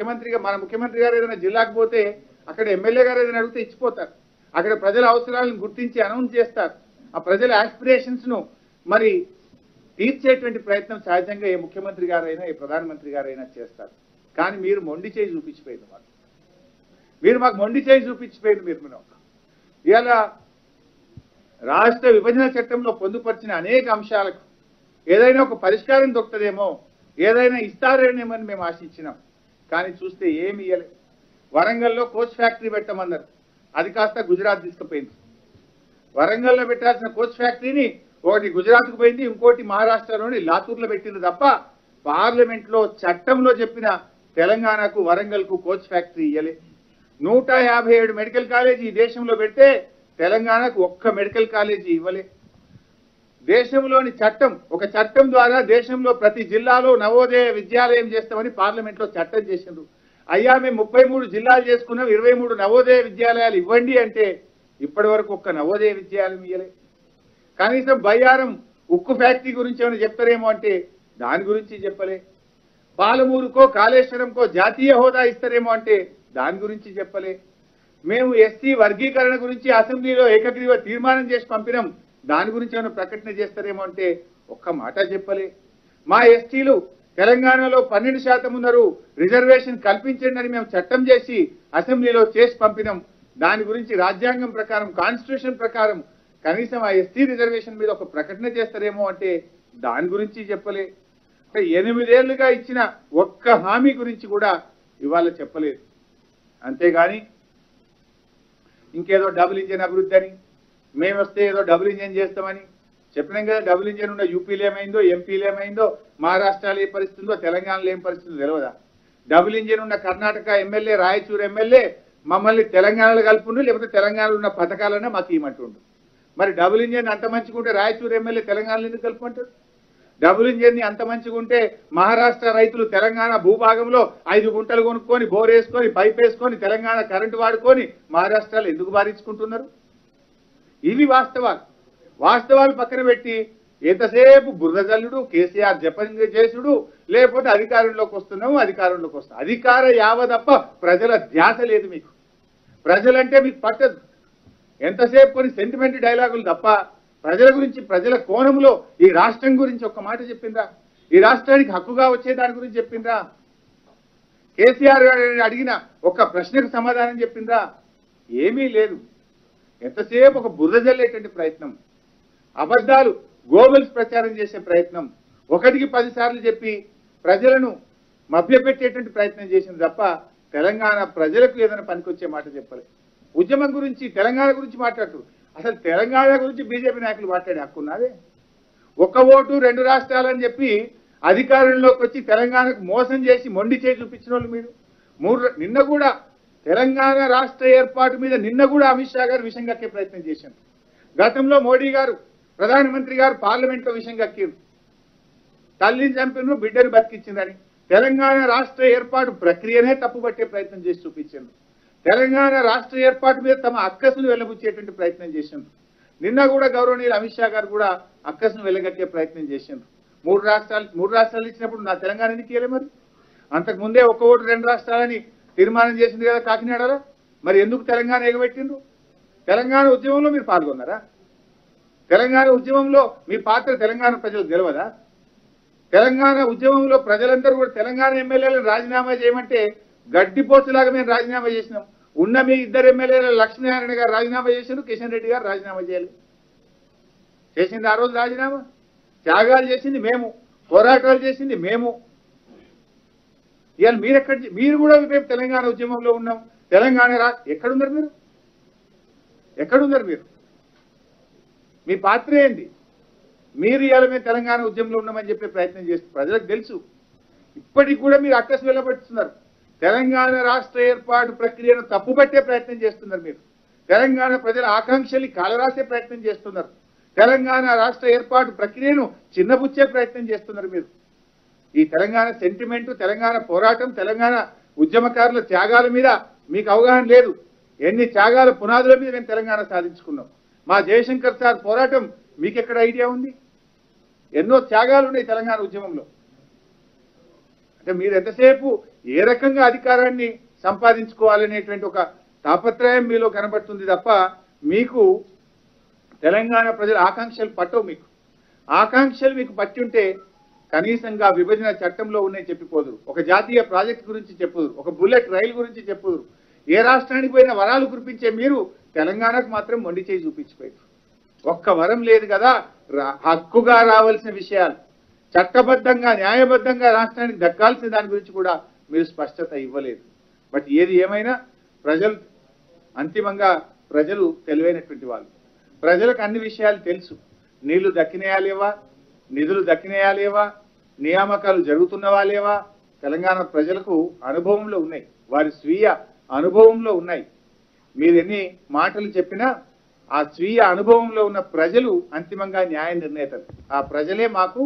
ముఖ్యమంత్రిగా మన ముఖ్యమంత్రి గారు ఏదైనా జిల్లాకు పోతే అక్కడ ఎమ్మెల్యే గారు ఏదైనా అడిగితే ఇచ్చిపోతారు అక్కడ ప్రజల అవసరాలను గుర్తించి అనౌన్స్ చేస్తారు ఆ ప్రజల ఆస్పిరేషన్స్ ను మరి తీర్చేటువంటి ప్రయత్నం సహజంగా ఏ ముఖ్యమంత్రి గారైనా ఏ ప్రధానమంత్రి గారైనా చేస్తారు కానీ మీరు మొండి చేయి చూపించిపోయింది మాకు మీరు మాకు మొండి చేయి చూపించిపోయింది మీరు మనం ఇవాళ రాష్ట్ర విభజన చట్టంలో పొందుపరిచిన అనేక అంశాలకు ఏదైనా ఒక పరిష్కారం దొరుకుతుందేమో ఏదైనా ఇస్తారేమోని మేము ఆశించినాం కానీ చూస్తే ఏమి ఇయ్యలే వరంగల్లో కోచ్ ఫ్యాక్టరీ పెట్టమన్నారు అది కాస్త గుజరాత్ తీసుకుపోయింది వరంగల్లో పెట్టాల్సిన కోచ్ ఫ్యాక్టరీని ఒకటి గుజరాత్కు పోయింది ఇంకోటి మహారాష్ట్రలోని లాతూర్లో పెట్టింది తప్ప పార్లమెంట్ లో చట్టంలో చెప్పిన తెలంగాణకు వరంగల్కు కోచ్ ఫ్యాక్టరీ ఇయ్యలే నూట యాభై ఏడు మెడికల్ కాలేజీ ఈ దేశంలో పెడితే తెలంగాణకు ఒక్క మెడికల్ కాలేజీ ఇవ్వలే దేశంలోని చట్టం ఒక చట్టం ద్వారా దేశంలో ప్రతి జిల్లాలో నవోదయ విద్యాలయం చేస్తామని పార్లమెంట్ లో చట్టం చేసిండ్రు అయ్యా మేము ముప్పై మూడు జిల్లాలు చేసుకున్నాం ఇరవై మూడు నవోదయ విద్యాలయాలు ఇవ్వండి అంటే ఇప్పటి వరకు ఒక్క నవోదయ విద్యాలయం ఇయ్యలే కనీసం బయ్యారం ఉక్కు ఫ్యాక్టరీ గురించి ఏమైనా చెప్తారేమో అంటే దాని గురించి చెప్పలే పాలమూరుకో కాళేశ్వరంకో జాతీయ హోదా ఇస్తారేమో అంటే దాని గురించి చెప్పలే మేము ఎస్సీ వర్గీకరణ గురించి అసెంబ్లీలో ఏకగ్రీవ తీర్మానం చేసి పంపినాం దాని గురించి ఏమైనా ప్రకటన చేస్తారేమో అంటే ఒక్క మాట చెప్పలే మా ఎస్టీలు తెలంగాణలో పన్నెండు శాతం ఉన్నారు రిజర్వేషన్ కల్పించండి అని మేము చట్టం చేసి అసెంబ్లీలో చేసి పంపినాం దాని గురించి రాజ్యాంగం ప్రకారం కాన్స్టిట్యూషన్ ప్రకారం కనీసం ఆ ఎస్టీ రిజర్వేషన్ మీద ఒక ప్రకటన చేస్తారేమో అంటే దాని గురించి చెప్పలే అంటే ఎనిమిదేళ్లుగా ఇచ్చిన ఒక్క హామీ గురించి కూడా ఇవాళ చెప్పలేదు అంతేగాని ఇంకేదో డబుల్ ఇంజన్ అభివృద్ధి అని మేము వస్తే ఏదో డబుల్ ఇంజన్ చేస్తామని చెప్పినాం కదా డబుల్ ఇంజన్ ఉన్న యూపీలో ఏమైందో ఎంపీలో ఏమైందో మహారాష్ట్రలో ఏ పరిస్థితి ఉందో తెలంగాణలో ఏం పరిస్థితి ఉందో తెలియదా డబుల్ ఇంజన్ ఉన్న కర్ణాటక ఎమ్మెల్యే రాయచూరు ఎమ్మెల్యే మమ్మల్ని తెలంగాణలో కలుపుండు లేకపోతే తెలంగాణలో ఉన్న పథకాలన్నా మాకు ఇవ్వమంటుండు మరి డబుల్ ఇంజన్ అంత మంచిగుంటే రాయచూరు ఎమ్మెల్యే తెలంగాణలో ఎందుకు కలుపుమంటారు డబుల్ ఇంజన్ ని అంత మంచిగా ఉంటే మహారాష్ట్ర రైతులు తెలంగాణ భూభాగంలో ఐదు గుంటలు కొనుక్కొని బోర్ వేసుకొని పైప్ వేసుకొని తెలంగాణ కరెంటు వాడుకొని మహారాష్ట్రలో ఎందుకు బారించుకుంటున్నారు ఇవి వాస్తవాలు వాస్తవాలు పక్కన పెట్టి ఎంతసేపు బురద జల్లుడు కేసీఆర్ జపం చేసుడు లేకపోతే అధికారంలోకి వస్తున్నాము అధికారంలోకి వస్తాం అధికార యావ తప్ప ప్రజల ధ్యాస లేదు మీకు ప్రజలంటే మీకు పట్టదు ఎంతసేపు కొన్ని సెంటిమెంట్ డైలాగులు తప్ప ప్రజల గురించి ప్రజల కోణంలో ఈ రాష్ట్రం గురించి ఒక్క మాట చెప్పిండ్రా ఈ రాష్ట్రానికి హక్కుగా వచ్చే దాని గురించి చెప్పిండ్రా కేసీఆర్ గారు అడిగిన ఒక ప్రశ్నకు సమాధానం చెప్పిండ్రా ఏమీ లేదు ఎంతసేపు ఒక బురద జల్లేటువంటి ప్రయత్నం అబద్ధాలు గోబల్స్ ప్రచారం చేసే ప్రయత్నం ఒకటికి పది సార్లు చెప్పి ప్రజలను మభ్యపెట్టేటువంటి ప్రయత్నం చేసింది తప్ప తెలంగాణ ప్రజలకు ఏదైనా పనికొచ్చే మాట చెప్పలేదు ఉద్యమం గురించి తెలంగాణ గురించి మాట్లాడుతూ అసలు తెలంగాణ గురించి బీజేపీ నాయకులు మాట్లాడే హక్కు ఉన్నదే ఒక్క ఓటు రెండు రాష్ట్రాలని చెప్పి అధికారంలోకి వచ్చి తెలంగాణకు మోసం చేసి మొండి చేసి చూపించిన వాళ్ళు మీరు మూడు నిన్న కూడా తెలంగాణ రాష్ట్ర ఏర్పాటు మీద నిన్న కూడా అమిత్ షా గారు విషయం కక్కే ప్రయత్నం చేశారు గతంలో మోడీ గారు ప్రధానమంత్రి గారు పార్లమెంట్లో విషయం కక్కిరు తల్లిని చంపిను బిడ్డను బతికించిందని తెలంగాణ రాష్ట్ర ఏర్పాటు ప్రక్రియనే తప్పుపట్టే ప్రయత్నం చేసి చూపించారు తెలంగాణ రాష్ట్ర ఏర్పాటు మీద తమ అక్కసును వెల్లబుచ్చేటువంటి ప్రయత్నం చేసిండ్రు నిన్న కూడా గౌరవనీయులు అమిత్ షా గారు కూడా అక్కసును వెల్లగట్టే ప్రయత్నం చేసిండ్రు మూడు రాష్ట్రాలు మూడు రాష్ట్రాలు ఇచ్చినప్పుడు నా తెలంగాణ ఎందుకు ఇయ్యలే మరి అంతకు ముందే ఒక ఓటు రెండు రాష్ట్రాలని తీర్మానం చేసింది కదా కాకినాడలో మరి ఎందుకు తెలంగాణ ఎగబెట్టిండ్రు తెలంగాణ ఉద్యమంలో మీరు పాల్గొన్నారా తెలంగాణ ఉద్యమంలో మీ పాత్ర తెలంగాణ ప్రజలకు తెలియదా తెలంగాణ ఉద్యమంలో ప్రజలందరూ కూడా తెలంగాణ ఎమ్మెల్యేలను రాజీనామా చేయమంటే గడ్డిపోతులాగా మేము రాజీనామా చేసినాం ఉన్న మీ ఇద్దరు ఎమ్మెల్యేల లక్ష్మీనారాయణ గారు రాజీనామా చేశారు కిషన్ రెడ్డి గారు రాజీనామా చేయాలి చేసింది ఆ రోజు రాజీనామా త్యాగాలు చేసింది మేము పోరాటాలు చేసింది మేము ఇవాళ మీరు ఎక్కడ మీరు కూడా రేపు తెలంగాణ ఉద్యమంలో ఉన్నాం తెలంగాణ రా ఎక్కడున్నారు మీరు ఎక్కడున్నారు మీరు మీ పాత్ర ఏంది మీరు ఇవాళ మేము తెలంగాణ ఉద్యమంలో ఉన్నామని చెప్పే ప్రయత్నం చేస్తారు ప్రజలకు తెలుసు ఇప్పటికి కూడా మీరు అక్కసు వెళ్ళబడుతున్నారు తెలంగాణ రాష్ట్ర ఏర్పాటు ప్రక్రియను తప్పుపట్టే ప్రయత్నం చేస్తున్నారు మీరు తెలంగాణ ప్రజల ఆకాంక్షల్ని కాలరాసే ప్రయత్నం చేస్తున్నారు తెలంగాణ రాష్ట్ర ఏర్పాటు ప్రక్రియను చిన్నబుచ్చే ప్రయత్నం చేస్తున్నారు మీరు ఈ తెలంగాణ సెంటిమెంట్ తెలంగాణ పోరాటం తెలంగాణ ఉద్యమకారుల త్యాగాల మీద మీకు అవగాహన లేదు ఎన్ని త్యాగాల పునాదుల మీద మేము తెలంగాణ సాధించుకున్నాం మా జయశంకర్ సార్ పోరాటం మీకు ఎక్కడ ఐడియా ఉంది ఎన్నో త్యాగాలు ఉన్నాయి తెలంగాణ ఉద్యమంలో అంటే మీరు ఎంతసేపు ఏ రకంగా అధికారాన్ని సంపాదించుకోవాలనేటువంటి ఒక తాపత్రయం మీలో కనబడుతుంది తప్ప మీకు తెలంగాణ ప్రజల ఆకాంక్షలు పట్టవు మీకు ఆకాంక్షలు మీకు పట్టి ఉంటే కనీసంగా విభజన చట్టంలో ఉన్నాయి చెప్పిపోదురు ఒక జాతీయ ప్రాజెక్ట్ గురించి చెప్పుదురు ఒక బుల్లెట్ రైలు గురించి చెప్పుదురు ఏ రాష్ట్రానికి పోయినా వరాలు కురిపించే మీరు తెలంగాణకు మాత్రం మొండి చేయి చూపించిపోయారు ఒక్క వరం లేదు కదా రా- హక్కుగా రావాల్సిన విషయాలు చట్టబద్ధంగా న్యాయబద్ధంగా రాష్ట్రానికి దక్కాల్సిన దాని గురించి కూడా మీరు స్పష్టత ఇవ్వలేదు బట్ ఏది ఏమైనా ప్రజలు అంతిమంగా ప్రజలు తెలివైనటువంటి వాళ్ళు ప్రజలకు అన్ని విషయాలు తెలుసు నీళ్లు దక్కినాయా లేవా నిధులు దక్కినాయా లేవా నియామకాలు జరుగుతున్నవా లేవా తెలంగాణ ప్రజలకు అనుభవంలో ఉన్నాయి వారి స్వీయ అనుభవంలో ఉన్నాయి మీరు ఎన్ని మాటలు చెప్పినా ఆ స్వీయ అనుభవంలో ఉన్న ప్రజలు అంతిమంగా న్యాయ నిర్ణేతలు ఆ ప్రజలే మాకు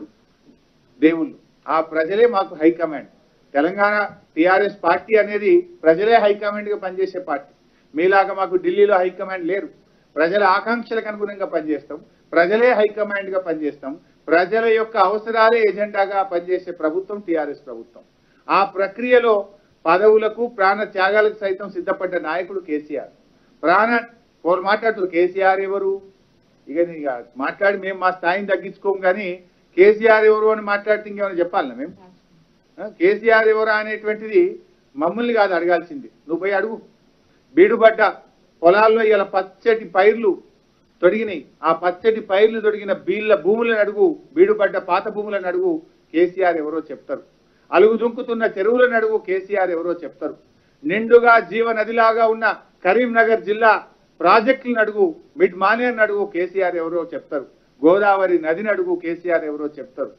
దేవుళ్ళు ఆ ప్రజలే మాకు హైకమాండ్ తెలంగాణ టిఆర్ఎస్ పార్టీ అనేది ప్రజలే హైకమాండ్ గా పనిచేసే పార్టీ మీలాగా మాకు ఢిల్లీలో హైకమాండ్ లేరు ప్రజల ఆకాంక్షలకు అనుగుణంగా పనిచేస్తాం ప్రజలే హైకమాండ్ గా పనిచేస్తాం ప్రజల యొక్క అవసరాలే ఎజెండాగా పనిచేసే ప్రభుత్వం టిఆర్ఎస్ ప్రభుత్వం ఆ ప్రక్రియలో పదవులకు ప్రాణ త్యాగాలకు సైతం సిద్ధపడ్డ నాయకుడు కేసీఆర్ ప్రాణ వాళ్ళు మాట్లాడుతున్నారు కేసీఆర్ ఎవరు ఇక నీ- ఇక మాట్లాడి మేము మా స్థాయిని తగ్గించుకోం కానీ కేసీఆర్ ఎవరు అని మాట్లాడితే ఇంకేమైనా చెప్పాలనా మేము ఆ, కేసీఆర్ ఎవరా అనేటువంటిది మమ్మల్ని కాదు అడగాల్సింది నువ్వు పోయి అడుగు బీడుబడ్డ పొలాల్లో ఇలా పచ్చటి పైర్లు తొడిగినాయి ఆ పచ్చటి పైర్లు తొడిగిన బీళ్ళ భూములను అడుగు బీడుబడ్డ పాత భూములను అడుగు కేసీఆర్ ఎవరో చెప్తారు అలుగు దుంకుతున్న చెరువులను అడుగు కేసీఆర్ ఎవరో చెప్తారు నిండుగా జీవ నదిలాగా ఉన్న కరీంనగర్ జిల్లా ప్రాజెక్టులను అడుగు మిడ్ మానేర్ అడుగు కేసీఆర్ ఎవరో చెప్తారు గోదావరి నదిని అడుగు కేసీఆర్ ఎవరో చెప్తారు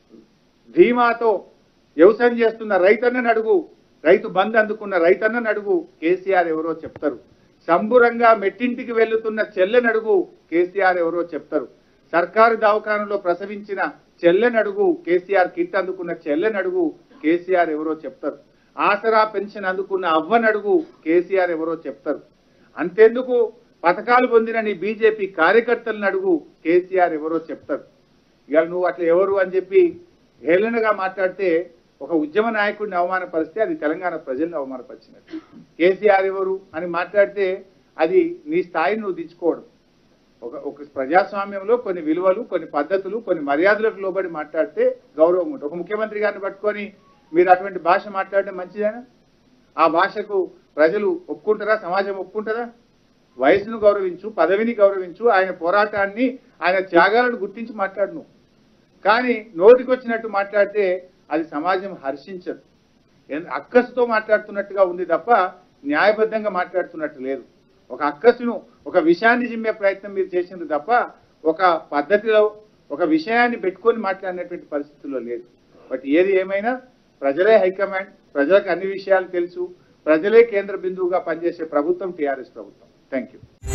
ధీమాతో వ్యవసాయం చేస్తున్న రైతన్నను అడుగు రైతు బంద్ అందుకున్న రైతన్నను అడుగు కేసీఆర్ ఎవరో చెప్తారు సంబురంగా మెట్టింటికి వెళ్తున్న చెల్లెని అడుగు కేసీఆర్ ఎవరో చెప్తారు సర్కారు దవాఖానలో ప్రసవించిన చెల్లెని అడుగు కేసీఆర్ కిట్ అందుకున్న చెల్లెని అడుగు కేసీఆర్ ఎవరో చెప్తారు ఆసరా పెన్షన్ అందుకున్న అవ్వని అడుగు కేసీఆర్ ఎవరో చెప్తారు అంతెందుకు పథకాలు పొందిన నీ బీజేపీ కార్యకర్తలను అడుగు కేసీఆర్ ఎవరో చెప్తారు ఇవాళ నువ్వు అట్లా ఎవరు అని చెప్పి హేళనగా మాట్లాడితే ఒక ఉద్యమ నాయకుడిని అవమానపరిస్తే అది తెలంగాణ ప్రజల్ని అవమానపరిచినట్టు కేసీఆర్ ఎవరు అని మాట్లాడితే అది నీ స్థాయిని నువ్వు దించుకోవడం ఒక ఒక ప్రజాస్వామ్యంలో కొన్ని విలువలు కొన్ని పద్ధతులు కొన్ని మర్యాదలకు లోబడి మాట్లాడితే గౌరవం ఉంటుంది ఒక ముఖ్యమంత్రి గారిని పట్టుకొని మీరు అటువంటి భాష మాట్లాడడం మంచిదేనా ఆ భాషకు ప్రజలు ఒప్పుకుంటారా సమాజం ఒప్పుకుంటారా వయసును గౌరవించు పదవిని గౌరవించు ఆయన పోరాటాన్ని ఆయన త్యాగాలను గుర్తించి మాట్లాడు నువ్వు కానీ నోటికొచ్చినట్టు మాట్లాడితే అది సమాజం హర్షించదు ఎన్- అక్కసుతో మాట్లాడుతున్నట్టుగా ఉంది తప్ప న్యాయబద్ధంగా మాట్లాడుతున్నట్టు లేదు ఒక అక్కసును ఒక విషయాన్ని చిమ్మే ప్రయత్నం మీరు చేసింది తప్ప ఒక పద్ధతిలో ఒక విషయాన్ని పెట్టుకొని మాట్లాడినటువంటి పరిస్థితుల్లో లేదు బట్ ఏది ఏమైనా ప్రజలే హైకమాండ్ ప్రజలకు అన్ని విషయాలు తెలుసు ప్రజలే కేంద్ర బిందువుగా పనిచేసే ప్రభుత్వం టీఆర్ఎస్ ప్రభుత్వం థ్యాంక్ యూ